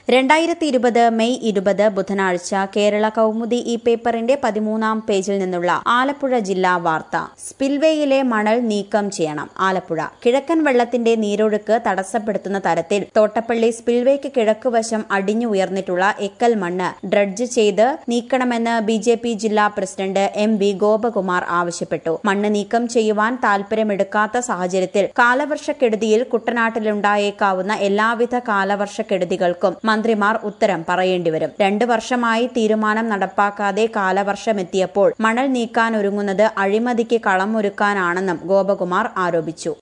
രണ്ടായിരത്തി ഇരുപത് മെയ് ഇരുപത് ബുധനാഴ്ച കേരള കൗമുദി ഈ പേപ്പറിന്റെ പതിമൂന്നാം പേജിൽ നിന്നുള്ള ആലപ്പുഴ ജില്ലാ വാർത്ത സ്പിൽവേയിലെ മണൽ നീക്കം ചെയ്യണം ആലപ്പുഴ കിഴക്കൻ വെള്ളത്തിന്റെ നീരൊഴുക്ക് തടസ്സപ്പെടുത്തുന്ന തരത്തിൽ തോട്ടപ്പള്ളി സ്പിൽവേക്ക് കിഴക്കുവശം അടിഞ്ഞു ഉയർന്നിട്ടുള്ള എക്കൽ മണ്ണ് ഡ്രഡ്ജ് ചെയ്ത് നീക്കണമെന്ന് ബി ജെ പി ജില്ലാ പ്രസിഡന്റ് എം വി ഗോപകുമാർ ആവശ്യപ്പെട്ടു മണ്ണ് നീക്കം ചെയ്യുവാൻ താൽപര്യമെടുക്കാത്ത സാഹചര്യത്തിൽ കാലവർഷക്കെടുതിയിൽ കുട്ടനാട്ടിലുണ്ടായേക്കാവുന്ന എല്ലാവിധ കാലവർഷക്കെടുതികൾക്കും മന്ത്രിമാർ ഉത്തരം പറയേണ്ടിവരും രണ്ടു വർഷമായി തീരുമാനം നടപ്പാക്കാതെ കാലവർഷമെത്തിയപ്പോൾ മണൽ നീക്കാൻ ഒരുങ്ങുന്നത് അഴിമതിക്ക് കളമൊരുക്കാനാണെന്നും ഗോപകുമാർ ആരോപിച്ചു